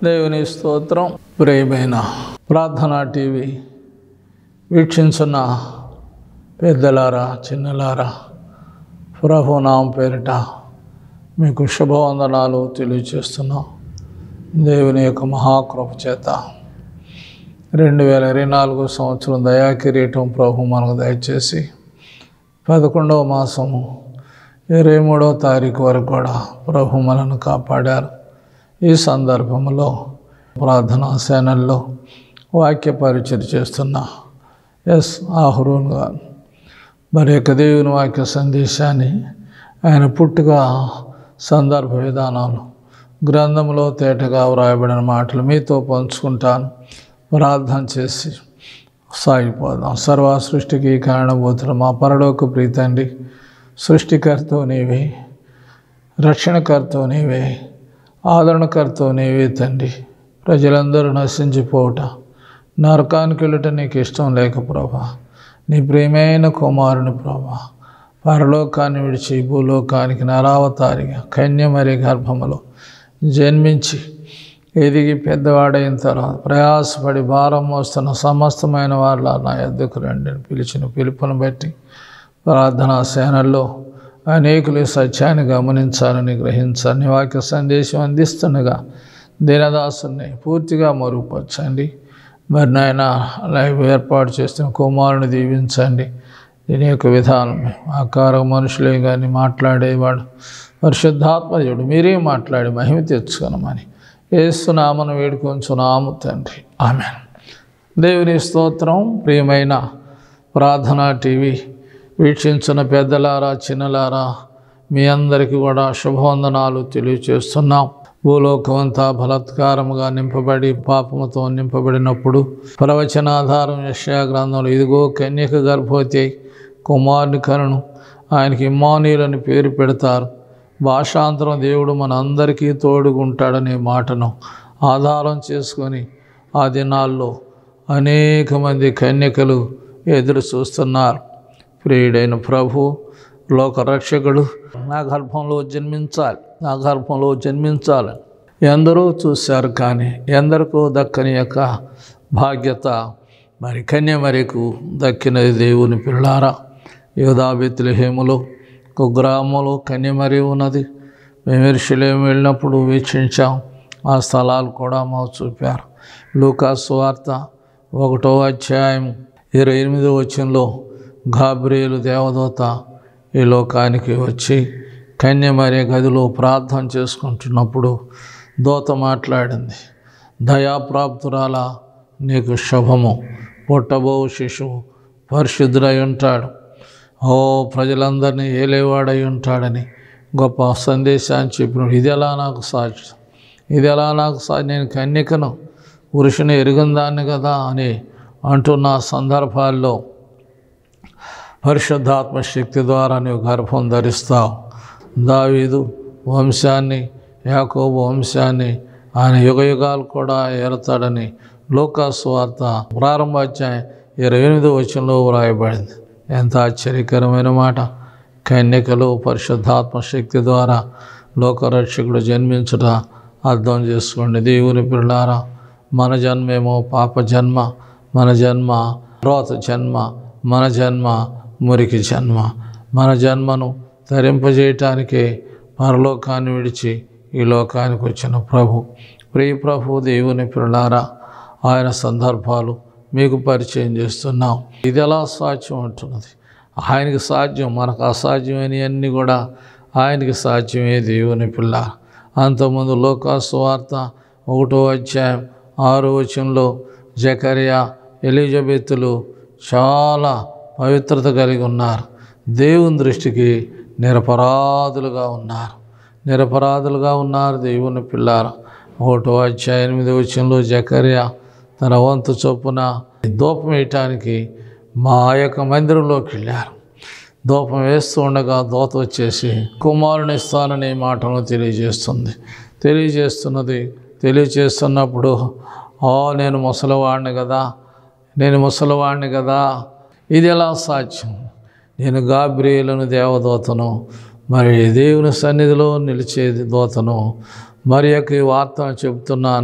దేవుని స్తోత్రం ప్రియమైన ప్రార్థనా టీవీ వీక్షించున్న పెద్దలారా చిన్నలారా ప్రభునామం పేరిట మీకు శుభవందనాలు తెలియచేస్తున్నాం దేవుని యొక్క మహాకృప చేత రెండు వేల ఇరవై నాలుగు సంవత్సరం దయా కిరీటం ప్రభు మనకు దయచేసి పదకొండవ మాసము ఇరవై మూడవ తారీఖు వరకు కూడా ప్రభు మనను కాపాడారు ఈ సందర్భంలో ప్రార్థనా సేనల్లో వాక్య పరిచయం చేస్తున్న ఎస్ ఆహ్రూన్ గారు మరి యొక్క దేవుని వాక్య సందేశాన్ని ఆయన పుట్టుక సందర్భ విధానాలు గ్రంథంలో తేటగా వ్రాయబడిన మాటలు మీతో పంచుకుంటాను ప్రార్థన చేసి సాగిపోదాం సర్వ సృష్టికి కారణభూతులు మా పరలోక ప్రీతండి సృష్టికర్త నీవే రక్షణకర్త నీవే ఆదరణకర్త నీవే తండ్రి ప్రజలందరూ నశించిపోవట నరకానికి వెళ్ళటం నీకు ఇష్టం లేక ప్రభా నీ ప్రియమైన కుమారుని ప్రభా పరలోకాన్ని విడిచి భూలోకానికి నరావతారిగా కన్యమరి గర్భములో జన్మించి ఎదిగి పెద్దవాడైన తర్వాత ప్రయాసపడి భారం మోస్తున్న సమస్తమైన వాళ్ళ నా ఎద్దుకు రండి అని పిలిచిన పిలుపును బట్టి ప్రార్థనా సేనల్లో అనేకులు ఈ సత్యాన్ని గమనించాలని గ్రహించాలని వాక్య సందేశం అందిస్తుండగా దినదాసుని పూర్తిగా మరుగుపరచండి మరి నాయన లైవ్ ఏర్పాటు చేస్తున్న కుమారుని దీవించండి దీని యొక్క విధానం ఆకార మనుషులే కానీ మాట్లాడేవాడు పరిశుద్ధాత్మదేవుడు మీరే మాట్లాడి మహిమ తెచ్చుకోనమని ఏసునామను వేడుకొంచున్నాము తండ్రి ఆమె దేవుని స్తోత్రం ప్రియమైన ప్రార్థనా టీవీ వీక్షించిన పెద్దలారా చిన్నలారా మీ అందరికీ కూడా శుభవందనాలు తెలియచేస్తున్నాం భూలోకమంతా బలత్కారముగా నింపబడి పాపముతో నింపబడినప్పుడు ప్రవచనాధారం యశయా గ్రంథంలో ఇదిగో కన్యక గర్భవతి అయి కుమారుని కనును ఆయనకి ఇమ్మానీయులని పేరు పెడతారు భాషాంతరం దేవుడు మన అందరికీ తోడుగుంటాడనే మాటను ఆధారం చేసుకొని ఆ దినాల్లో అనేక మంది కన్యకలు ఎదురు చూస్తున్నారు ప్రియుడైన ప్రభు లోకరక్షకుడు నా గర్భంలో జన్మించాలి నా గర్భంలో జన్మించాలి ఎందరో చూశారు కానీ ఎందరికో దక్కని యొక్క భాగ్యత మరి కన్యమరికు దక్కినది దేవుని పిల్లారా యోధాబెత్తులహేములో ఒక గ్రామంలో కన్యమరి ఉన్నది మేము ఇరుషులేం వెళ్ళినప్పుడు వీక్షించాం ఆ స్థలాలు కూడా మాకు చూపారు లూకాసు వార్త ఒకటో అధ్యాయం ఇరవై ఎనిమిదో వచ్చంలో గాబ్రియేలు దేవదూత ఈ లోకానికి వచ్చి కన్యమరే గదిలో ప్రార్థన చేసుకుంటున్నప్పుడు దూత మాట్లాడింది దయాప్రాప్తురాల నీకు శుభము పుట్టబో శిశువు పరిశుద్ధుడై ఉంటాడు ఓ ప్రజలందరినీ ఏలేవాడై ఉంటాడని గొప్ప సందేశాన్ని చెప్పినాడు ఇది ఎలా నాకు సాధ్యం ఇది ఎలా నాకు సా నేను కన్యకను పురుషుని ఎరుగుందాన్ని కదా అని అంటున్న సందర్భాల్లో పరిశుద్ధాత్మ శక్తి ద్వారా నీవు గర్భం ధరిస్తావు దావీదు వంశాన్ని యాకోబు వంశాన్ని ఆయన యుగ యుగాలు కూడా ఏరుతాడని లోకాసు వార్త ప్రారంభాధ్యాయం ఇరవై ఎనిమిది వచనంలో వ్రాయబడింది ఎంత ఆశ్చర్యకరమైన మాట కన్యకలు పరిశుద్ధాత్మ శక్తి ద్వారా లోకరక్షకుడు జన్మించుట అర్థం చేసుకోండి దేవుని పిల్లారా మన జన్మేమో పాప జన్మ మన జన్మ రోత జన్మ మన జన్మ మురికి జన్మ మన జన్మను తరింపజేయటానికే పరలోకాన్ని విడిచి ఈ లోకానికి వచ్చిన ప్రభు ప్రియ ప్రభు దేవుని పిల్లారా ఆయన సందర్భాలు మీకు పరిచయం చేస్తున్నాం ఇది ఎలా సాధ్యం అంటున్నది ఆయనకి సాధ్యం మనకు అసాధ్యమని అన్నీ కూడా ఆయనకి సాధ్యమే దేవుని పిల్ల అంతకుముందు లోకాసు వార్త ఒకటో అధ్యాయం ఆరో వచనంలో జకరియా ఎలిజబెత్తులు చాలా పవిత్రత కలిగి ఉన్నారు దేవుని దృష్టికి నిరపరాధులుగా ఉన్నారు నిరపరాధులుగా ఉన్నారు దేవుని పిల్లారు ఒకటో అధ్యాయం ఎనిమిది వచనంలో జకరియా తన వంతు చొప్పున దూపం వేయటానికి మా యొక్క మందిరంలోకి వెళ్ళారు దూపం వేస్తూ ఉండగా దోత వచ్చేసి కుమారుని ఇస్తానని మాటను తెలియజేస్తుంది తెలియజేస్తున్నది తెలియజేస్తున్నప్పుడు ఓ నేను ముసలివాడిని కదా నేను ముసలివాడిని కదా ఇది ఎలా సాధ్యం నేను గాబ్రియేలను దేవదూతను మరి దేవుని సన్నిధిలో నిలిచే దూతను మరి యొక్క ఈ వార్త చెప్తున్నాను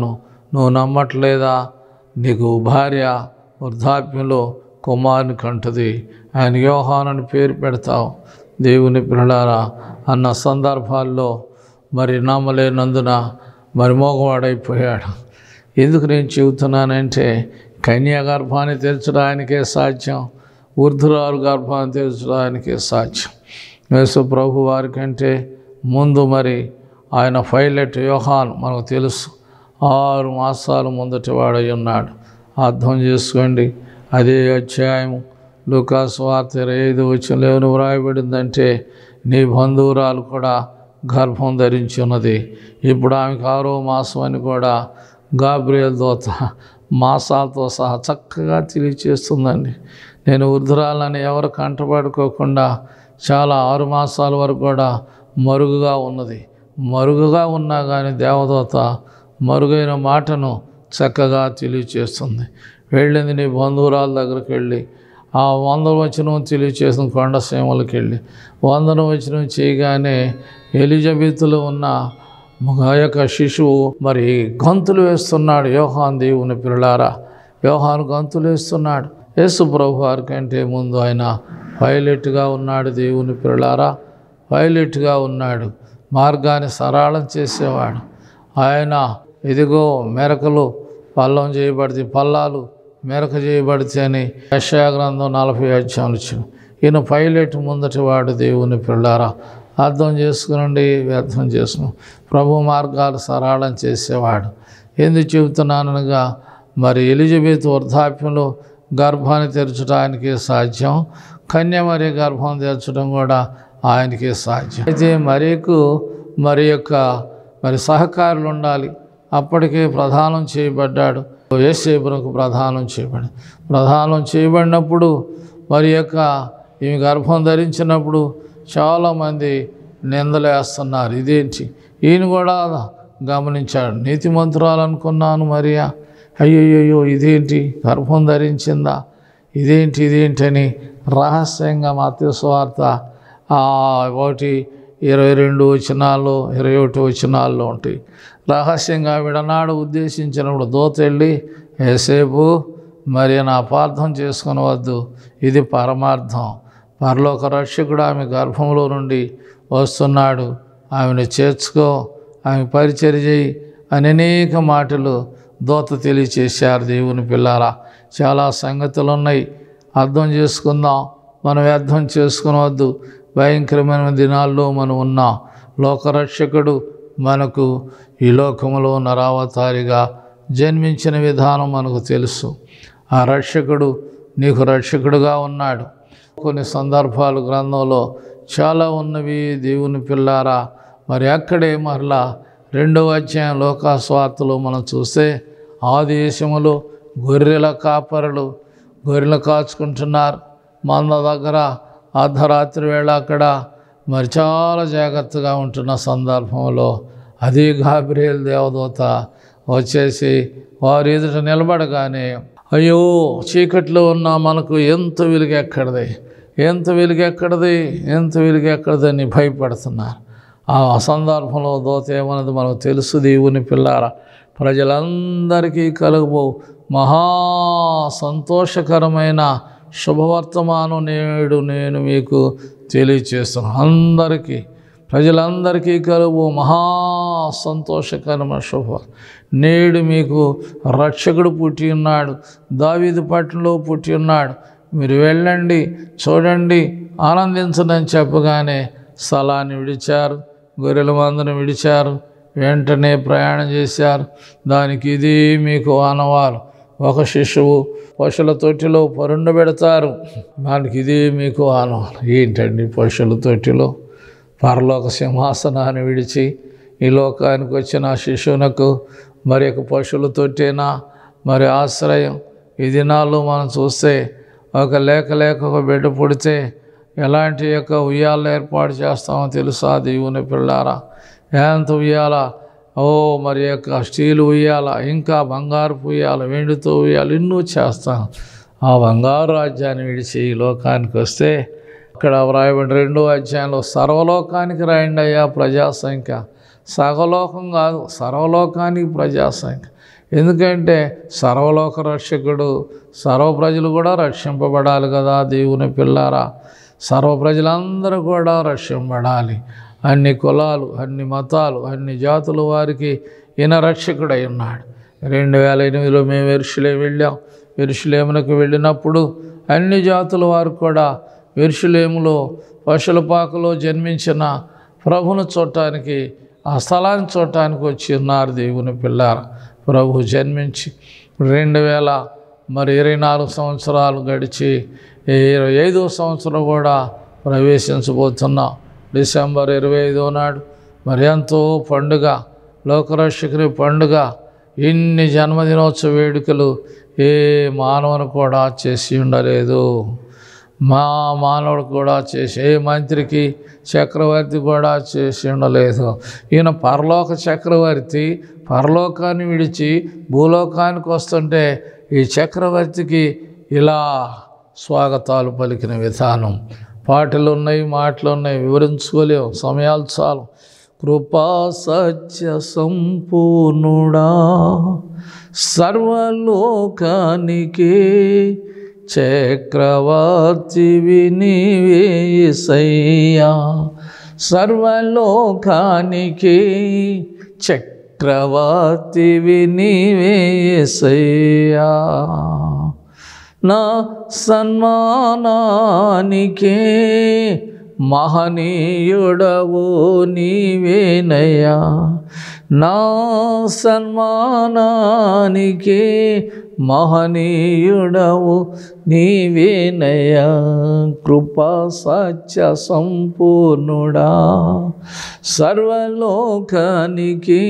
నువ్వు నమ్మట్లేదా నీకు భార్య వృద్ధాప్యంలో కుమారుని కంటది ఆయన యోహానని పేరు పెడతావు దేవుని పిల్లలారా అన్న సందర్భాల్లో మరి నమ్మలేనందున మరి మోగవాడైపోయాడు ఎందుకు నేను చెబుతున్నానంటే కన్యా గర్భాన్ని తెరచడానికే సాధ్యం వృద్ధురాలు గర్భాన్ని తెరచడానికే సాధ్యం యేసు ప్రభు వారి కంటే ముందు మరి ఆయన పైలట్ యోహాన్ మనకు తెలుసు ఆరు మాసాలు ముందటి వాడై ఉన్నాడు అర్థం చేసుకోండి అదే అధ్యాయం లూకాస్ వార్త ఇరవై ఐదు వచ్చిన ఏమని వ్రాయబడిందంటే నీ బంధువురాలు కూడా గర్భం ధరించి ఉన్నది ఇప్పుడు ఆమెకు ఆరో మాసం అని కూడా గాబ్రియల్ దోత మాసాలతో సహా చక్కగా తెలియచేస్తుందండి నేను వృద్ధురాలని ఎవరు కంటపడుకోకుండా చాలా ఆరు మాసాల వరకు కూడా మరుగుగా ఉన్నది మరుగుగా ఉన్నా కానీ దేవదూత మరుగైన మాటను చక్కగా తెలియచేస్తుంది వెళ్ళింది నీ బంధువురాల దగ్గరికి వెళ్ళి ఆ వందన వచనం తెలియచేసిన కొండసీమలకు వెళ్ళి వందన వచనం చేయగానే ఎలిజబెత్లో ఉన్న ఆ యొక్క శిశువు మరి గంతులు వేస్తున్నాడు యోహాన్ దేవుని పిల్లారా యోహాను గంతులు వేస్తున్నాడు యేసు ప్రభు వారి కంటే ముందు ఆయన పైలట్గా ఉన్నాడు దేవుని పిల్లారా పైలట్గా ఉన్నాడు మార్గాన్ని సరళం చేసేవాడు ఆయన ఇదిగో మెరకలు పల్లం చేయబడితే పల్లాలు మెరక చేయబడితే అని యశా గ్రంథం నలభై అధ్యాయులు ఇచ్చాను ఈయన పైలట్ ముందటి వాడు దేవుని పిల్లారా అర్థం చేసుకునండి వ్యర్థం చేసుకుని ప్రభు మార్గాలు సరళం చేసేవాడు ఎందుకు చెబుతున్నానగా మరి ఎలిజబెత్ వృద్ధాప్యంలో గర్భాన్ని తెరచడానికి సాధ్యం కన్య మరి గర్భం తెరచడం కూడా ఆయనకి సాధ్యం అయితే మరీకు మరి యొక్క మరి సహకారులు ఉండాలి అప్పటికే ప్రధానం చేయబడ్డాడు ఏసేపునకు ప్రధానం చేయబడి ప్రధానం చేయబడినప్పుడు మరి యొక్క ఈమె గర్భం ధరించినప్పుడు చాలామంది నిందలేస్తున్నారు ఇదేంటి ఈయన కూడా గమనించాడు నీతిమంతురాలు అనుకున్నాను మరియా అయ్యయ్యో ఇదేంటి గర్భం ధరించిందా ఇదేంటి ఇదేంటి అని రహస్యంగా మత్స్య స్వార్త ఒకటి ఇరవై రెండు వచనాల్లో ఇరవై ఒకటి వచనాల్లో ఉంటాయి రహస్యంగా విడనాడు ఉద్దేశించినప్పుడు దోత వెళ్ళి ఏసేపు మరి నా అపార్థం చేసుకునవద్దు ఇది పరమార్థం పరలోక రక్షకుడు ఆమె గర్భంలో నుండి వస్తున్నాడు ఆమెను చేర్చుకో ఆమె పరిచర్య చేయి అని అనేక మాటలు దోత తెలియచేశారు దేవుని పిల్లారా చాలా సంగతులు ఉన్నాయి అర్థం చేసుకుందాం మనం అర్థం చేసుకునవద్దు భయంకరమైన దినాల్లో మనం ఉన్నాం లోకరక్షకుడు మనకు ఈ లోకములో నరావతారిగా జన్మించిన విధానం మనకు తెలుసు ఆ రక్షకుడు నీకు రక్షకుడుగా ఉన్నాడు కొన్ని సందర్భాలు గ్రంథంలో చాలా ఉన్నవి దేవుని పిల్లారా మరి అక్కడే మరలా రెండవ అధ్యాయం లోకాస్వార్తలో మనం చూస్తే ఆ దేశములో గొర్రెల కాపరులు గొర్రెలు కాచుకుంటున్నారు మంద దగ్గర అర్ధరాత్రి వేళ అక్కడ మరి చాలా జాగ్రత్తగా ఉంటున్న సందర్భంలో అది గాబ్రియల్ దేవదూత వచ్చేసి వారి ఎదుట నిలబడగానే అయ్యో చీకట్లో ఉన్న మనకు ఎంత వెలుగు ఎక్కడది ఎంత వెలుగు ఎక్కడది ఎంత వెలుగు ఎక్కడదని భయపడుతున్నారు ఆ సందర్భంలో దోత ఏమన్నది మనకు తెలుసు దేవుని పిల్లార ప్రజలందరికీ కలుగుబో మహా సంతోషకరమైన శుభవర్తమానం నేడు నేను మీకు తెలియచేస్తున్నాను అందరికీ ప్రజలందరికీ కలుగు మహా సంతోషకరమైన శుభ నేడు మీకు రక్షకుడు పుట్టి ఉన్నాడు దావీదు పట్టణంలో పుట్టి ఉన్నాడు మీరు వెళ్ళండి చూడండి ఆనందించండి అని చెప్పగానే స్థలాన్ని విడిచారు గొర్రెల మందును విడిచారు వెంటనే ప్రయాణం చేశారు దానికి ఇది మీకు ఆనవాలు ఒక శిశువు పశువుల తొట్టిలో పరుండబెడతారు దానికి ఇది మీకు ఆనవాలు ఏంటండి పశువుల తొట్టిలో పరలోక సింహాసనాన్ని విడిచి ఈ లోకానికి వచ్చిన ఆ శిశువునకు మరి ఒక పశువుల తొట్టేనా మరి ఆశ్రయం ఈ దినాల్లో మనం చూస్తే ఒక లేక లేక ఒక బిడ్డ పుడితే ఎలాంటి యొక్క ఉయ్యాలు ఏర్పాటు చేస్తామో తెలుసా దేవుని పిల్లారా ఎంత ఉయ్యాల ఓ మరి యొక్క స్టీల్ ఉయ్యాల ఇంకా బంగారు ఉయ్యాల వెండితో ఉయ్యాలి ఎన్నో చేస్తాం ఆ బంగారు రాజ్యాన్ని విడిచి ఈ లోకానికి వస్తే ఇక్కడ వ్రాయబడి రెండో అధ్యాయంలో సర్వలోకానికి రాయండి అయ్యా ప్రజాసంఖ్య సగలోకం కాదు సర్వలోకానికి ప్రజాసంఖ్య ఎందుకంటే సర్వలోక రక్షకుడు సర్వ ప్రజలు కూడా రక్షింపబడాలి కదా దేవుని పిల్లారా సర్వ ప్రజలందరూ కూడా రక్షింపబడాలి అన్ని కులాలు అన్ని మతాలు అన్ని జాతుల వారికి ఈయన రక్షకుడై ఉన్నాడు రెండు వేల ఎనిమిదిలో మేము ఎరుషులే వెళ్ళాం ఎరుషులేమునకు వెళ్ళినప్పుడు అన్ని జాతుల వారు కూడా ఎరుషులేములో పశులపాకలో జన్మించిన ప్రభును చూడటానికి ఆ స్థలాన్ని చూడటానికి వచ్చి ఉన్నారు దేవుని పిల్లారు ప్రభు జన్మించి రెండు వేల మరి ఇరవై నాలుగు సంవత్సరాలు గడిచి ఇరవై ఐదో సంవత్సరం కూడా ప్రవేశించబోతున్నాం డిసెంబర్ ఇరవై ఐదో నాడు మరి ఎంతో పండుగ లోకరక్షకుని పండుగ ఇన్ని జన్మదినోత్సవ వేడుకలు ఏ మానవుని కూడా చేసి ఉండలేదు మా మానవుడు కూడా చేసి ఏ మంత్రికి చక్రవర్తి కూడా చేసి ఉండలేదు ఈయన పరలోక చక్రవర్తి పరలోకాన్ని విడిచి భూలోకానికి వస్తుంటే ఈ చక్రవర్తికి ఇలా స్వాగతాలు పలికిన విధానం పాటలు ఉన్నాయి మాటలు ఉన్నాయి వివరించుకోలేము సమయాలు చాలు కృపా సత్య సంపూర్ణుడా సర్వలోకానికి చక్రవర్తివి నీవేసయ్యా సర్వలోకానికి చక్రవర్తివి నీవేసయ్యా నా సన్మానానికే మహనీయుడవు నీవేనయ్యా నా సన్మానానికే మహనీయుడవు నీవేనయ్యా కృపా సత్య సంపూర్ణుడా సర్వలోకానికి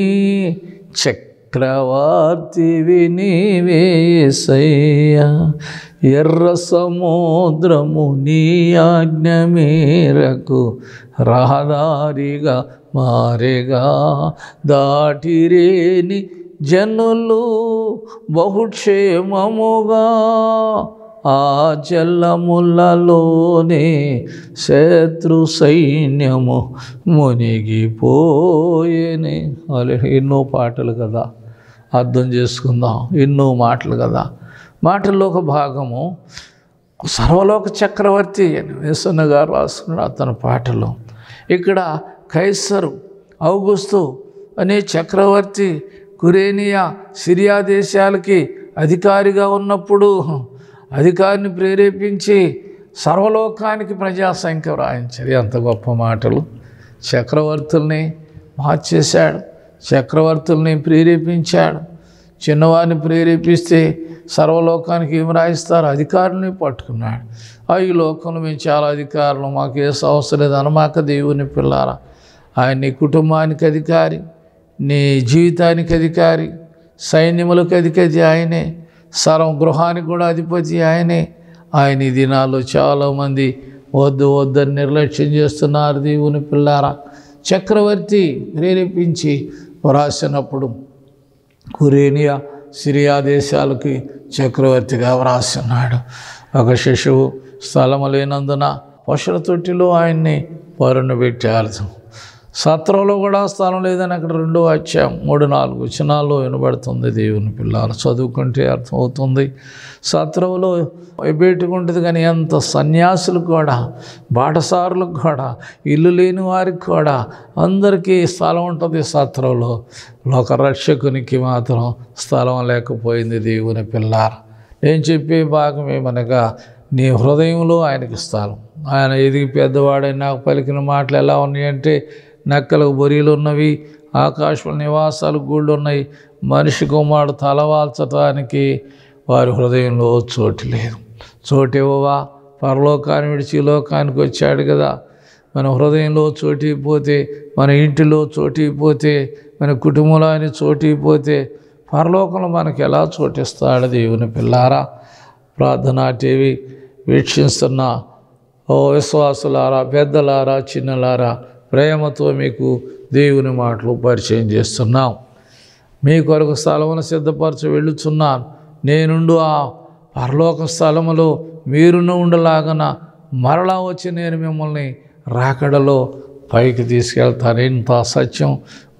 చక్రవర్తివి నీవేసయ్యా ఎర్ర సముద్రము నీ ఆజ్ఞ మేరకు రహదారిగా మారేగా దాటిరేని జనులు బహుక్షేమముగా ఆ జల్లములలోనే శత్రు సైన్యము మునిగిపోయేనే వాళ్ళు ఎన్నో పాటలు కదా అర్థం చేసుకుందాం ఎన్నో మాటలు కదా మాటల్లో ఒక భాగము సర్వలోక చక్రవర్తి అని వేసన్న గారు రాసుకున్నాడు అతని పాటలో ఇక్కడ కైసరు ఔగుస్తు అనే చక్రవర్తి కురేనియా సిరియా దేశాలకి అధికారిగా ఉన్నప్పుడు అధికారిని ప్రేరేపించి సర్వలోకానికి ప్రజాసంఖ్య వ్రాయించారు ఎంత గొప్ప మాటలు చక్రవర్తుల్ని మార్చేశాడు చక్రవర్తుల్ని ప్రేరేపించాడు చిన్నవారిని ప్రేరేపిస్తే సర్వలోకానికి ఏమి రాయిస్తారు అధికారులని పట్టుకున్నాడు ఆ ఈ లోకంలో మేము చాలా అధికారులు మాకు ఏ అవసరం లేదు అనమాక దేవుని పిల్లారా ఆయన నీ కుటుంబానికి అధికారి నీ జీవితానికి అధికారి సైన్యములకు అధిపతి ఆయనే సర్వ గృహానికి కూడా అధిపతి ఆయనే ఆయన ఈ దినాల్లో చాలామంది వద్దు వద్దని నిర్లక్ష్యం చేస్తున్నారు దేవుని పిల్లారా చక్రవర్తి ప్రేరేపించి వ్రాసినప్పుడు కురేనియా సిరియా దేశాలకి చక్రవర్తిగా వ్రాస్తున్నాడు ఒక శిశువు స్థలము లేనందున పశుల తొట్టిలో ఆయన్ని పరును పెట్టారు సత్రంలో కూడా స్థలం లేదని అక్కడ రెండో అధ్యాయం మూడు నాలుగు వచనాల్లో వినబడుతుంది దేవుని పిల్లలు చదువుకుంటే అర్థమవుతుంది సత్రంలో పెట్టుకుంటుంది కానీ ఎంత సన్యాసులు కూడా బాటసారులకు కూడా ఇల్లు లేని వారికి కూడా అందరికీ స్థలం ఉంటుంది సత్రంలో లోక రక్షకునికి మాత్రం స్థలం లేకపోయింది దేవుని పిల్లారు నేను చెప్పే భాగం ఏమనగా నీ హృదయంలో ఆయనకి స్థలం ఆయన ఎదిగి పెద్దవాడై నాకు పలికిన మాటలు ఎలా ఉన్నాయంటే నక్కలకు బొరీలు ఉన్నవి ఆకాశంలో నివాసాలు గూళ్ళు ఉన్నాయి మనిషి కుమారుడు తలవాల్చటానికి వారి హృదయంలో చోటు లేదు చోటు ఇవ్వవా పరలోకాన్ని విడిచి ఈ లోకానికి వచ్చాడు కదా మన హృదయంలో చోటిపోతే మన ఇంటిలో చోటిపోతే మన కుటుంబంలో ఆయన చోటిపోతే పరలోకంలో మనకి ఎలా చోటిస్తాడు దేవుని పిల్లారా ప్రార్థనా టీవీ వీక్షిస్తున్న ఓ విశ్వాసులారా పెద్దలారా చిన్నలారా ప్రేమతో మీకు దేవుని మాటలు పరిచయం చేస్తున్నాం మీ కొరకు స్థలమును సిద్ధపరచ వెళ్ళుచున్నాను నేనుండు ఆ పరలోక స్థలములో మీరును ఉండలాగన మరలా వచ్చి నేను మిమ్మల్ని రాకడలో పైకి తీసుకెళ్తాను ఇంత సత్యం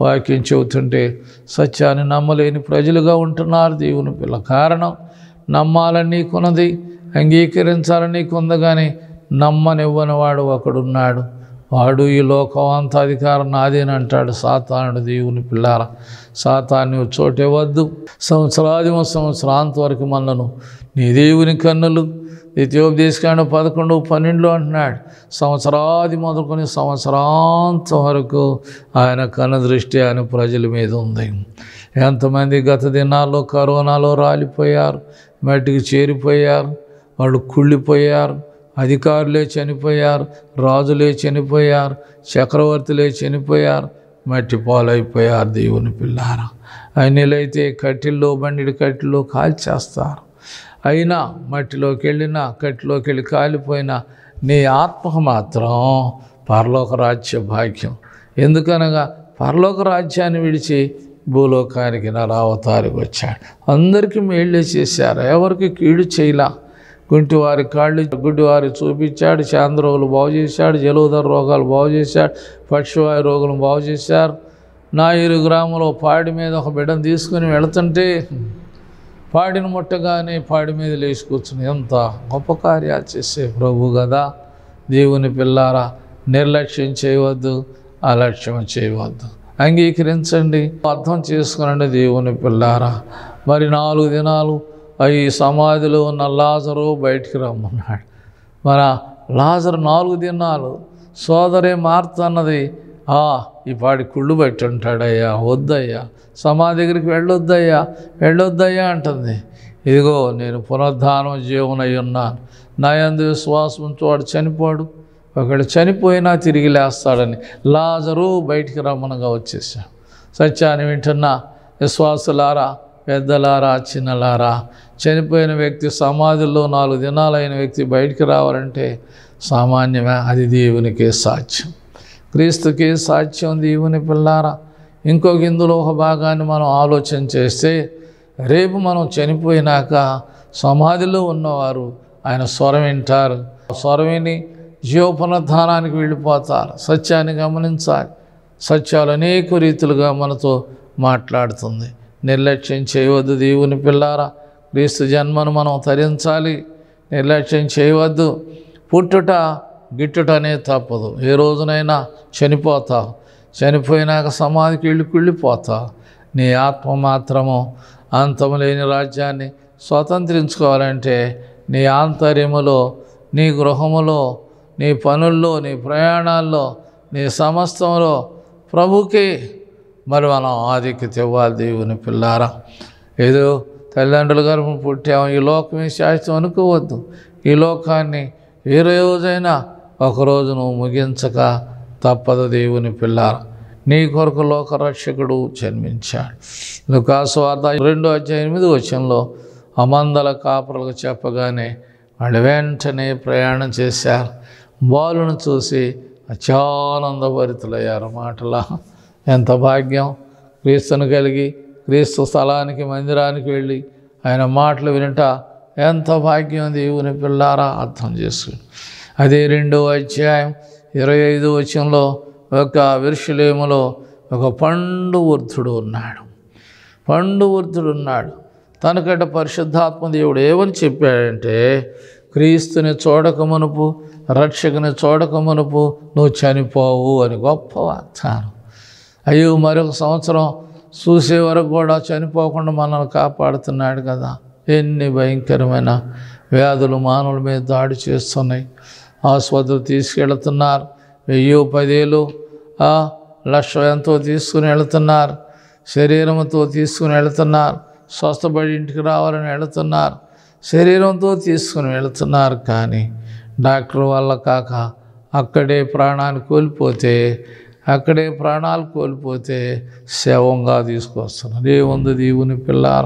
వాక్యం చెబుతుంటే సత్యాన్ని నమ్మలేని ప్రజలుగా ఉంటున్నారు దేవుని పిల్ల కారణం నమ్మాలని నీకున్నది అంగీకరించాలని నీకుంది కానీ నమ్మనివ్వని వాడు ఒకడున్నాడు వాడు ఈ లోకం అంత అధికారం నాదేని అంటాడు సాతానుడు దేవుని పిల్లార సాతాన్ని చోటే వద్దు సంవత్సరాది సంవత్సరాంత వరకు మనను నీ దేవుని కన్నులు నిత్యోపదేశకాండ పదకొండు పన్నెండులో అంటున్నాడు సంవత్సరాది మొదలుకొని సంవత్సరాంతం వరకు ఆయన కన్ను దృష్టి ఆయన ప్రజల మీద ఉంది ఎంతమంది గత దినాల్లో కరోనాలో రాలిపోయారు మట్టికి చేరిపోయారు వాళ్ళు కుళ్ళిపోయారు అధికారులే చనిపోయారు రాజులే చనిపోయారు చక్రవర్తులే చనిపోయారు మట్టి పాలైపోయారు దేవుని పిల్లారా అయినలైతే కట్టెల్లో బండిడి కట్టెల్లో కాల్చేస్తారు అయినా మట్టిలోకి వెళ్ళినా కట్టిలోకి వెళ్ళి కాలిపోయినా నీ ఆత్మకు మాత్రం పరలోక రాజ్య భాగ్యం ఎందుకనగా పరలోక రాజ్యాన్ని విడిచి భూలోకానికి నరావతారికి వచ్చాడు అందరికీ మేళ్ళే చేశారు ఎవరికి కీడు చేయలా గుంటివారి కాళ్ళు గుడ్డివారి చూపించాడు చాంద్రోగులు బాగు చేశాడు జలోదర రోగాలు బాగు చేశాడు పక్షివాయు రోగులను బాగు చేశారు నా ఇరు గ్రామంలో పాడి మీద ఒక బిడ్డను తీసుకుని వెళుతుంటే పాడిని ముట్టగానే పాడి మీద లేచి కూర్చుని ఎంత గొప్ప కార్యాలు చేసే ప్రభు కదా దేవుని పిల్లారా నిర్లక్ష్యం చేయవద్దు అలక్ష్యం చేయవద్దు అంగీకరించండి అర్థం చేసుకునండి దేవుని పిల్లారా మరి నాలుగు దినాలు ఈ సమాధిలో ఉన్న లాజరు బయటికి రమ్మన్నాడు మన లాజరు నాలుగు దినాలు సోదరే మార్తన్నది ఆ ఈ పాడి కుళ్ళు బట్టి ఉంటాడయ్యా వద్దయ్యా సమాధి దగ్గరికి వెళ్ళొద్దయ్యా వెళ్ళొద్దయ్యా అంటుంది ఇదిగో నేను పునరుద్ధానం జీవనై ఉన్నాను నా యందు విశ్వాసం ఉంటూ వాడు చనిపోడు ఒకడు చనిపోయినా తిరిగి లేస్తాడని లాజరు బయటికి రమ్మనగా వచ్చేసాడు సత్యాన్ని వింటున్నా విశ్వాసులారా పెద్దలారా చిన్నలారా చనిపోయిన వ్యక్తి సమాధిలో నాలుగు దినాలైన వ్యక్తి బయటికి రావాలంటే సామాన్యమే అది దేవునికే సాధ్యం క్రీస్తుకే సాధ్యం దేవుని పిల్లారా ఇంకొక ఇందులో ఒక భాగాన్ని మనం ఆలోచన చేస్తే రేపు మనం చనిపోయినాక సమాధిలో ఉన్నవారు ఆయన స్వరం వింటారు స్వరం విని జీవపునరుద్ధానానికి వెళ్ళిపోతారు సత్యాన్ని గమనించాలి సత్యాలు అనేక రీతులుగా మనతో మాట్లాడుతుంది నిర్లక్ష్యం చేయవద్దు దేవుని పిల్లారా క్రీస్తు జన్మను మనం తరించాలి నిర్లక్ష్యం చేయవద్దు పుట్టుట గిట్టుటనే తప్పదు ఏ రోజునైనా చనిపోతావు చనిపోయినాక సమాధికి వెళ్ళి కుళ్ళిపోతావు నీ ఆత్మ మాత్రము అంతము లేని రాజ్యాన్ని స్వతంత్రించుకోవాలంటే నీ ఆంతర్యములో నీ గృహములో నీ పనుల్లో నీ ప్రయాణాల్లో నీ సమస్తంలో ప్రభుకి మరి మనం ఆధిక్యత ఇవ్వాలి దేవుని పిల్లారా ఏదో తల్లిదండ్రులు గారు పుట్టాము ఈ లోకమే శాశ్వతం అనుకోవద్దు ఈ లోకాన్ని ఏ రోజైనా ఒకరోజు నువ్వు ముగించక తప్పదు దేవుని పిల్లార నీ కొరకు లోక రక్షకుడు జన్మించాడు లుకాస్వార్త రెండో అధ్యాయం ఎనిమిది వచ్చంలో అమందల కాపులకు చెప్పగానే వాళ్ళు వెంటనే ప్రయాణం చేశారు బాలును చూసి అత్యానందభరితులయ్యారు మాటలా ఎంత భాగ్యం క్రీస్తును కలిగి క్రీస్తు స్థలానికి మందిరానికి వెళ్ళి ఆయన మాటలు వినట ఎంత భాగ్యం దేవుని పిల్లారా అర్థం చేసుకుని అదే రెండో అధ్యాయం ఇరవై ఐదు వచనంలో ఒక విరుషులేములో ఒక పండు వృద్ధుడు ఉన్నాడు పండు వృద్ధుడు ఉన్నాడు తనకంటే పరిశుద్ధాత్మ దేవుడు ఏమని చెప్పాడంటే క్రీస్తుని చూడకమునుపు రక్షకుని చూడకమునుపు నువ్వు చనిపోవు అని గొప్ప వాగ్దానం అయ్యో మరొక సంవత్సరం చూసే వరకు కూడా చనిపోకుండా మనల్ని కాపాడుతున్నాడు కదా ఎన్ని భయంకరమైన వ్యాధులు మానవుల మీద దాడి చేస్తున్నాయి ఆసుపత్రికి తీసుకెళ్తున్నారు వెయ్యి పదేలు ఆ, లక్ష ఎంతో తీసుకుని వెళుతున్నారు శరీరంతో తీసుకుని వెళుతున్నారు స్వస్థపడి ఇంటికి రావాలని వెళుతున్నారు శరీరంతో తీసుకుని వెళుతున్నారు కానీ డాక్టర్ వల్ల కాక అక్కడే ప్రాణాన్ని కోల్పోతే అక్కడే ప్రాణాలు కోల్పోతే శవంగా తీసుకొస్తున్నారు ఏముంది దేవుని పిల్లారు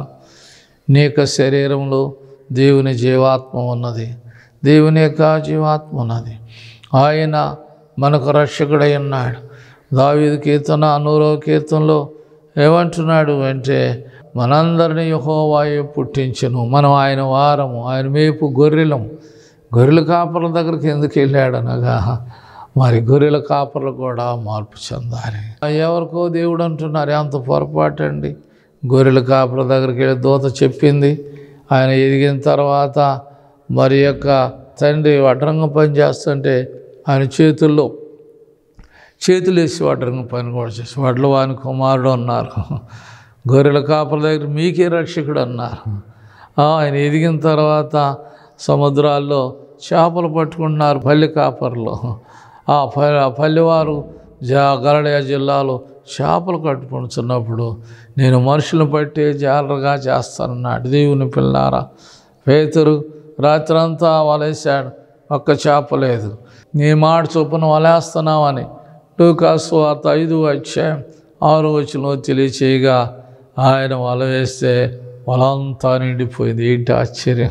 నీ యొక్క శరీరంలో దేవుని జీవాత్మ ఉన్నది దేవుని యొక్క జీవాత్మ ఉన్నది ఆయన మనకు రక్షకుడై ఉన్నాడు దావీదు కీర్తన నూరవ కీర్తనలో ఏమంటున్నాడు అంటే మనందరినీ యహోవాయే పుట్టించను మనం ఆయన వారము ఆయన మేపు గొర్రెలము గొర్రెల కాపల దగ్గరికి ఎందుకు వెళ్ళాడు అనగా మరి గొర్రెల కాపర్లు కూడా మార్పు చెందాలి ఎవరికో దేవుడు అంటున్నారు ఎంత పొరపాటు అండి గొర్రెల కాపర్ల దగ్గరికి వెళ్ళి దూత చెప్పింది ఆయన ఎదిగిన తర్వాత మరి యొక్క తండ్రి వడ్రంగం పని చేస్తుంటే ఆయన చేతుల్లో చేతులు వేసి వడ్రంగం పని కూడా చేసి వడ్ల వాని కుమారుడు అన్నారు గొర్రెల కాపల దగ్గర మీకే రక్షకుడు అన్నారు ఆ, ఆయన ఎదిగిన తర్వాత సముద్రాల్లో చేపలు పట్టుకుంటున్నారు పల్లె కాపర్లు ఆ ప- ఆ పల్లెవారు జా గరడయ జిల్లాలో చేపలు కట్టుకుంటున్నప్పుడు నేను మనుషులను పట్టి జాగ్రత్తగా చేస్తానన్నాడు దేవుని పిల్లారా పేతురు రాత్రంతా వలేశాడు ఒక్క చేప లేదు నీ మాట చొప్పున వలేస్తున్నామని లూకాసు వార్త ఐదు అధ్యాయం ఆరు వచ్చిన తెలియచేయగా ఆయన వల వేస్తే వలంతా నిండిపోయింది ఏంటి ఆశ్చర్యం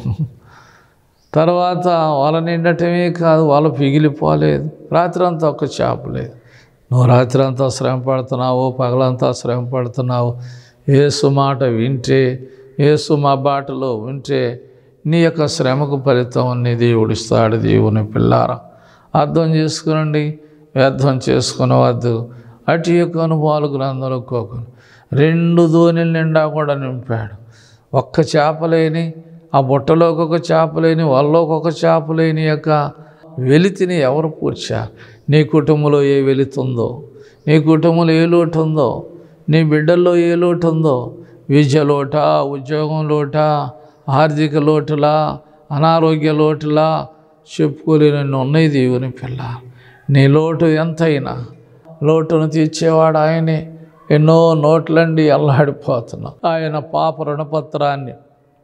తర్వాత వల నిండటమే కాదు వల పిగిలిపోలేదు రాత్రంతా ఒక్క చేప లేదు నువ్వు రాత్రంతా శ్రమ పడుతున్నావు పగలంతా శ్రమ పడుతున్నావు ఏసు మాట వింటే ఏసు మా బాటలో వింటే నీ యొక్క శ్రమకు ఫలితం నీ దేవుడిస్తాడు దేవుని పిల్లారా అర్థం చేసుకునండి వ్యర్థం చేసుకునవద్దు అటు యొక్క అనుభవాలు గ్రంథంలో కోకును రెండు ధోనిల నిండా కూడా నింపాడు ఒక్క చేపలేని ఆ బుట్టలోకి ఒక చేపలేని వాళ్ళలోకి ఒక చేపలేని యొక్క వెలితిని ఎవరు పూడ్చారు నీ కుటుంబంలో ఏ వెలితుందో నీ కుటుంబంలో ఏ లోటు ఉందో నీ బిడ్డల్లో ఏ లోటు ఉందో విద్య లోట ఉద్యోగం లోట ఆర్థిక లోటులా అనారోగ్య లోటులా చెప్పుకోలేని ఉన్నాయి దేవుని పిల్ల నీ లోటు ఎంతైనా లోటును తీర్చేవాడు ఆయనే ఎన్నో నోట్లండి అల్లాడిపోతున్నాం ఆయన పాప రుణపత్రాన్ని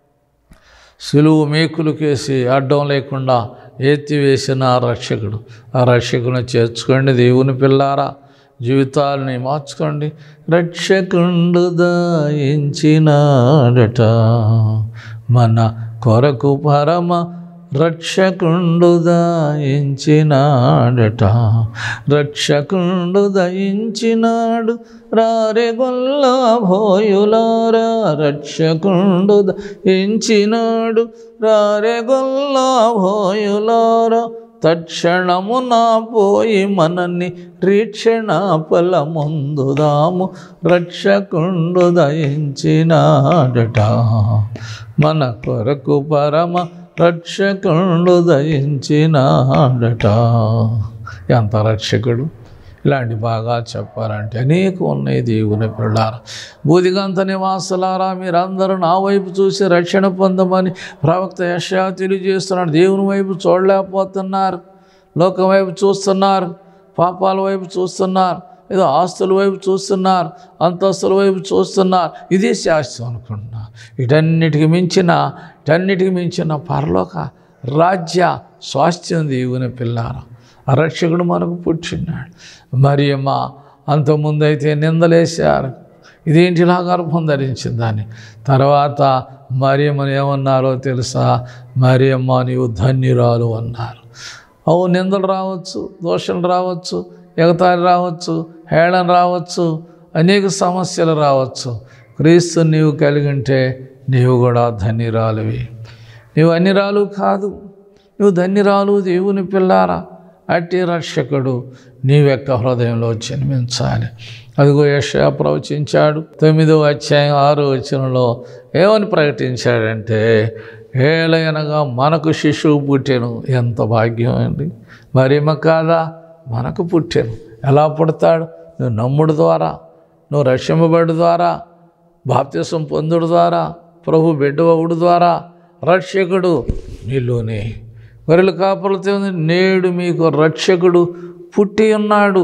సులువు మేకులకేసి అడ్డం లేకుండా ఎత్తివేసిన ఆ రక్షకుడు ఆ రక్షకుని చేర్చుకోండి దేవుని పిల్లారా జీవితాలని మార్చుకోండి రక్షకుండు దాయించినాడట మన కొరకు పరమ రక్షకుండు దయించినాడట రక్షకుండు దయించినాడు రారే గొల్ల భోయులారా రక్షకుండు దయించినాడు రారే గొల్ల భోయులారా తక్షణమున పోయి మనని రీక్షణ ఫలముందుదాము రక్షకుండు దయించినాడట మన కొరకు పరమ రక్షకుండు దయించినాడట ఎంత రక్షకుడు ఇలాంటి బాగా చెప్పాలంటే అనేక ఉన్నాయి దేవుని పిల్లారా బూదిగంత నివాసులారా మీరందరూ నా వైపు చూసి రక్షణ పొందమని ప్రవక్త యశా తెలియజేస్తున్నాడు దేవుని వైపు చూడలేకపోతున్నారు లోకం వైపు చూస్తున్నారు పాపాల వైపు చూస్తున్నారు ఏదో ఆస్తుల వైపు చూస్తున్నారు అంతస్తుల వైపు చూస్తున్నారు ఇదే శాస్త్రం అనుకుంటున్నారు వీటన్నిటికి మించిన వీటన్నిటికి మించిన పరలోక రాజ్య స్వాస్థ్యం దేవుని పిల్లారా ఆ రక్షకుడు మనకు పుట్టినాడు మరి అమ్మ అంతకుముందు అయితే నిందలేశారు ఇదేంటి ఇలా గర్భం ధరించిందని తర్వాత మరియమ్మని ఏమన్నారో తెలుసా మరియమ్మ నీవు ధన్యురాలు అన్నారు అవు నిందలు రావచ్చు దోషాలు రావచ్చు ఎగతాళి రావచ్చు హేళన రావచ్చు అనేక సమస్యలు రావచ్చు క్రీస్తు నీవు కలిగి ఉంటే నీవు కూడా ధన్యురాలువి నీవు అన్నిరాలు కాదు నువ్వు ధన్యురాలు దేవుని పిల్లారా అట్టి రక్షకుడు నీవు యొక్క హృదయంలో జన్మించాలి అదిగో యశా ప్రవచించాడు తొమ్మిదో అధ్యాయం ఆరో వచనంలో ఏమని ప్రకటించాడంటే ఏలయనగా మనకు శిశువు పుట్టెను ఎంత భాగ్యం అండి మరేమ కాదా మనకు పుట్టాను ఎలా పుడతాడు నువ్వు నమ్ముడు ద్వారా నువ్వు రక్షింపబడి ద్వారా బాప్తిసం పొందుడు ద్వారా ప్రభు బిడ్డవుడు ద్వారా రక్షకుడు నీలోనే గొర్రెల కాపలతో ఉంది, నేడు మీకు రక్షకుడు పుట్టి ఉన్నాడు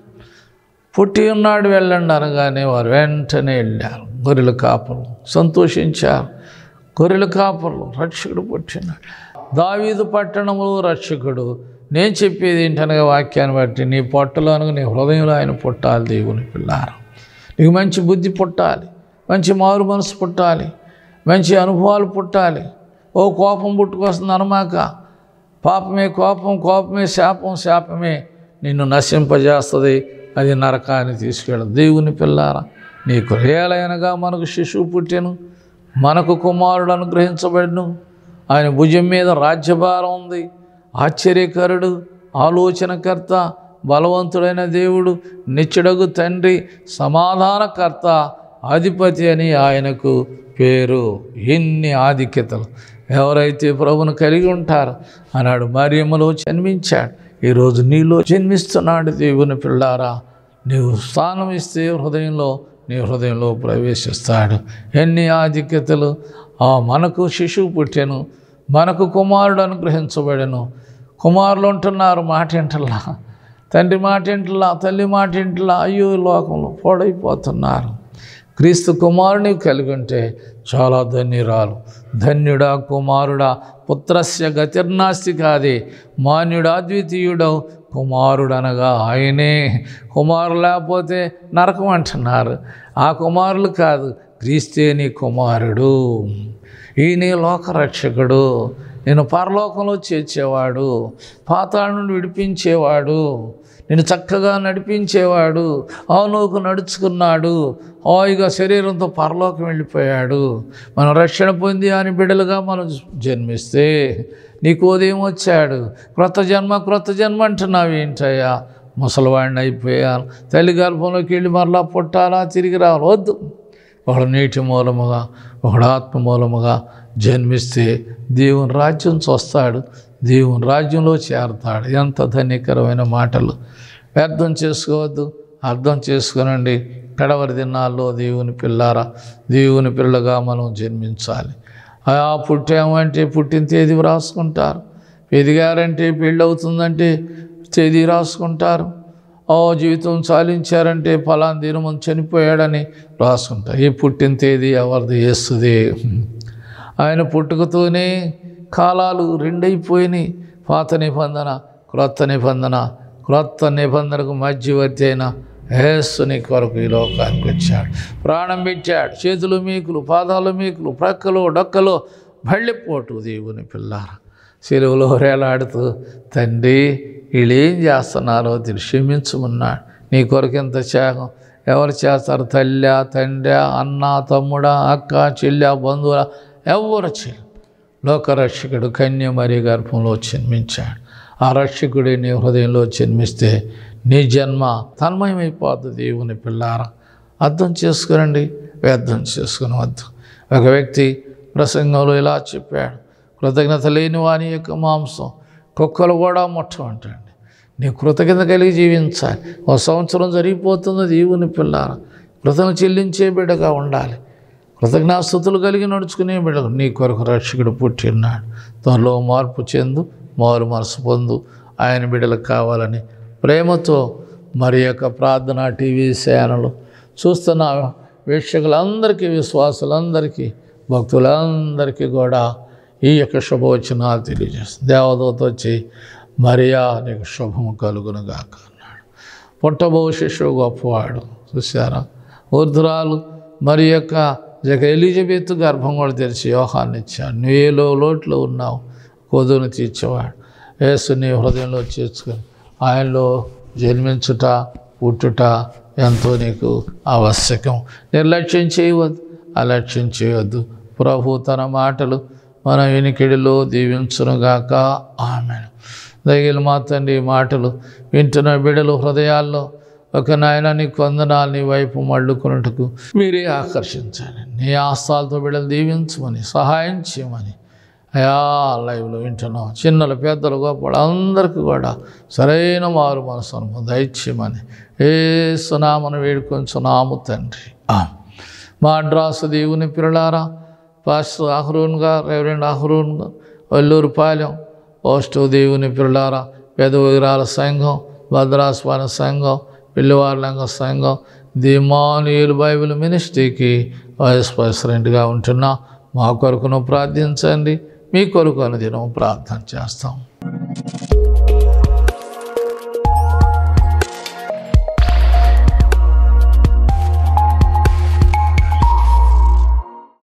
పుట్టి ఉన్నాడు వెళ్ళండి అనగానే వారు వెంటనే వెళ్ళారు గొర్రెల కాపలు సంతోషించారు గొర్రెల కాపలు రక్షకుడు పుట్టినాడు దావీదు పట్టణములో రక్షకుడు నేను చెప్పేది ఏంటనగా వాక్యాన్ని బట్టి నీ పొట్టలో అనగా నీ హృదయంలో ఆయన పుట్టాలి దేవుని పిల్లారు నీకు మంచి బుద్ధి పుట్టాలి మంచి మారు మనసు పుట్టాలి మంచి అనుభవాలు పుట్టాలి ఓ కోపం పుట్టుకొస్తుంది అనమాక పాపమే కోపం కోపమే శాపం శాపమే నిన్ను నశింపజేస్తుంది అది నరకాన్ని తీసుకెళ్ళదు దేవుని పిల్లారా నీకు రేలైనగా మనకు శిశువు పుట్టెను మనకు కుమారుడు అనుగ్రహించబడిను ఆయన భుజం మీద రాజ్యభారం ఉంది ఆశ్చర్యకరుడు ఆలోచనకర్త బలవంతుడైన దేవుడు నిత్యుడగు తండ్రి సమాధానకర్త అధిపతి అని ఆయనకు పేరు ఎన్ని ఆధిక్యతలు ఎవరైతే ప్రభును కలిగి ఉంటారో అన్నాడు మరియమ్మలో జన్మించాడు ఈరోజు నీలో జన్మిస్తున్నాడు దేవుని పిల్లారా నీవు స్థానం ఇస్తే హృదయంలో నీ హృదయంలో ప్రవేశిస్తాడు ఎన్ని ఆధిక్యతలు ఆ మనకు శిశువు పుట్టెను మనకు కుమారుడు అనుగ్రహించబడెను కుమారులు ఉంటున్నారు మాట ఇంటలా తండ్రి మాట ఇంటలా తల్లి మాట ఇంటలా అయ్యో లోకంలో పాడైపోతున్నారు క్రీస్తు కుమారుని కలిగి ఉంటే చాలా ధన్యురాలు ధన్యుడా కుమారుడా పుత్రస్య గతిర్నాస్తి కాదే మాన్యుడా ద్వితీయుడవు కుమారుడు అనగా ఆయనే కుమారు లేకపోతే నరకం అంటున్నారు ఆ కుమారులు కాదు క్రీస్తే నీ కుమారుడు ఈయనే లోకరక్షకుడు నేను పరలోకంలో చేర్చేవాడు పాతాళ నుండి విడిపించేవాడు నేను చక్కగా నడిపించేవాడు అవునుకు నడుచుకున్నాడు హాయిగా శరీరంతో పరలోకం వెళ్ళిపోయాడు మనం రక్షణ పొంది అని బిడ్డలుగా మనం జన్మిస్తే నీకు ఉదయం వచ్చాడు క్రొత్త జన్మ క్రొత్త జన్మ అంటున్నావు ఏంటయ్యా ముసలివాడిని అయిపోయాను తల్లి గర్భంలోకి వెళ్ళి మరలా పుట్టాలా తిరిగి రావాలి వద్దు ఒకడు నీటి మూలముగా ఒకడు ఆత్మ మూలముగా జన్మిస్తే దేవుని రాజ్యం చూస్తాడు దేవుని రాజ్యంలో చేరతాడు ఎంత ధన్యకరమైన మాటలు వ్యర్థం చేసుకోవద్దు అర్థం చేసుకునండి కడవరి దినాల్లో దేవుని పిల్లారా దేవుని పిల్లగా మనం జన్మించాలి ఆ పుట్టామంటే పుట్టిన తేదీ రాసుకుంటారు ఎదిగారంటే పెళ్ళి అవుతుందంటే తేదీ రాసుకుంటారు ఓ జీవితం చాలించారంటే ఫలాన్ దినము చనిపోయాడని రాసుకుంటారు ఈ పుట్టిన తేదీ ఎవరిది వేస్తుంది ఆయన పుట్టుకతోనే కాలాలు రెండైపోయినాయి పాత నిబంధన క్రొత్త నిబంధన క్రొత్త నిబంధనకు మధ్యవర్తి అయిన యేసుని కొరకు ఈ లోకానికి వచ్చాడు ప్రాణం పెట్టాడు చేతులు మీకులు పాదాలు మీకులు ప్రక్కలు డొక్కలు బళ్ళిపోటు దేవుని పిల్లార సెలవులో వేలాడుతూ తండ్రి వీళ్ళు ఏం చేస్తున్నారో తెలిసి క్షమించమన్నాడు నీ కొరకు ఎంత త్యాగం ఎవరు చేస్తారు తల్లి తండ్రి అన్న తమ్ముడా అక్క చెల్లి బంధువుల ఎవరు చెల్లి లోకరక్షకుడు కన్యమరి గర్భంలో జన్మించాడు ఆ రక్షకుడి నీ హృదయంలో జన్మిస్తే నీ జన్మ తన్మయమైపోతుంది దేవుని పిల్లార అర్థం చేసుకునండి వ్యర్థం చేసుకుని వద్దు ఒక వ్యక్తి ప్రసంగంలో ఇలా చెప్పాడు కృతజ్ఞత లేని వాని యొక్క మాంసం కుక్కలు కూడా ముట్టమంటండి నీ కృతజ్ఞత కలిగి జీవించాలి ఒక సంవత్సరం జరిగిపోతుంది దేవుని పిల్లార కృతజ్ఞత చెల్లించే బిడ్డగా ఉండాలి కృతజ్ఞాస్థుతులు కలిగి నడుచుకునే బిడ్డ నీ కొరకు రక్షకుడు పుట్టినాడు త్వరలో మార్పు చెందు మారు మనసు పొందు ఆయన బిడ్డలకు కావాలని ప్రేమతో మరి యొక్క ప్రార్థన టీవీ సేనలు చూస్తున్న వీక్షకులందరికీ విశ్వాసులందరికీ భక్తులందరికీ కూడా ఈ యొక్క శుభవచనాలు తెలియజేస్తుంది దేవదూత వచ్చి మరియా నీకు శుభము కలుగునుగాక అన్నాడు పుట్టబో శిశువు గొప్పవాడు చూసారా ఊర్ధురాలు మరి యొక్క జగ ఎలిజబెత్ గర్భం కూడా తెరిచి యోహాన్ని ఇచ్చాడు నువ్వు ఏలో లోట్లో ఉన్నావు కొదును తీర్చేవాడు యేసు నీ హృదయంలో చేర్చుకొని ఆయనలో జన్మించుట పుట్టుట ఎంతో నీకు ఆవశ్యకం నిర్లక్ష్యం చేయవద్దు అలక్ష్యం చేయవద్దు ప్రభు తన మాటలు మన వినికిడిలో దీవించునుగాక ఆమె దగిలి మా తండ్రి ఈ మాటలు వింటున్న బిడలు హృదయాల్లో ఒక నాయన నీ కొందనాలు నీ వైపు మళ్ళుకున్నట్టుకు మీరే ఆకర్షించాలి నీ ఆస్తాలతో బిడ్డలు దీవించమని సహాయం చేయమని అయా లైవ్లో వింటున్నాం చిన్నలు పెద్దలు గొప్పలు అందరికీ కూడా సరైన మారు మనసు అనుభవం దయచేయమని ఏ సునామను వేడుకొంచున్నాము తండ్రి ఆ. మా అడ్రాసు దేవుని పిల్లలారా పాస్టర్ అహ్రూన్గా రెవరెండ్ అహ్రూన్గా వల్లూరుపాలెం పోస్టు దేవుని పిల్లలారా పెద విగ్రహాల సంఘం భద్రాస్వాన సంఘం పిల్లివార్లంగ సంఘం దిమానియులు బైబిల్ మినిస్ట్రీకి వైస్ ప్రెసిడెంట్గా ఉంటున్నా మా కొరకును ప్రార్థించండి మీ కొరకు అనుదినం ప్రార్థన చేస్తాం